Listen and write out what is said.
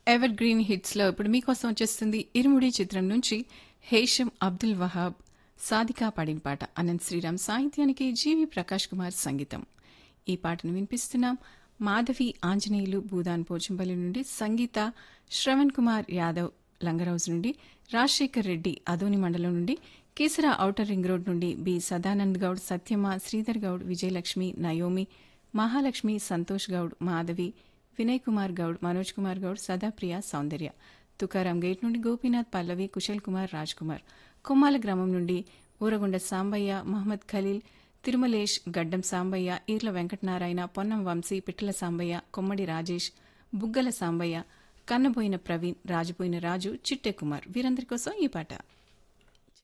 ever green hits లో ఇప్పుడు మీకోసం వచ్చేస్తుంది ఇరుముడి చిత్రం నుంచి హేషం అబ్దుల్ వహాబ్ సాదికా పాడిన పాట అనంత్ శ్రీరామ్ సాహిత్యానికి జీవి ప్రకాష్ కుమార్ సంగీతం ఈ పాటను వినిపిస్తున్నాం మాధవి ఆంజనేయులు భూదాన్ పోచంపల్లి నుండి సంగీత శ్రవణ్ కుమార్ యాదవ్ లంగరౌజ్ నుండి రాజశేఖర్ రెడ్డి అదోని మండలం నుండి కేసరా ఔటర్ రింగ్ రోడ్ నుండి B Sadanand Goud Satyamma Sridhar Goud Vijayalakshmi Naomi Mahalakshmi Santosh Goud Madhavi Vinay Kumar Goud Manoj Kumar Goud Sadapriya Soundarya Tukaram gate నుండి గోపీనాథ్ పల్లవి కుశల్ కుమార్ రాజ్ కుమార్ కొమ్మాల గ్రామం నుండి ఊరగొండ సాంబయ్య మహమ్మద్ ఖలీల్ తిరుమలేష్ గడ్డం సాంబయ్య ఈర్ల వెంకటనారాయణ పొన్నం వంశీ పిట్టల సాంబయ్య కొమ్మడి రాజేష్ బుగ్గల సాంబయ్య కన్నబోయిన ప్రవీణ్ రాజుపోయిన రాజు చిట్టె కుమార్ వీరందరి కోసం ఈ పాట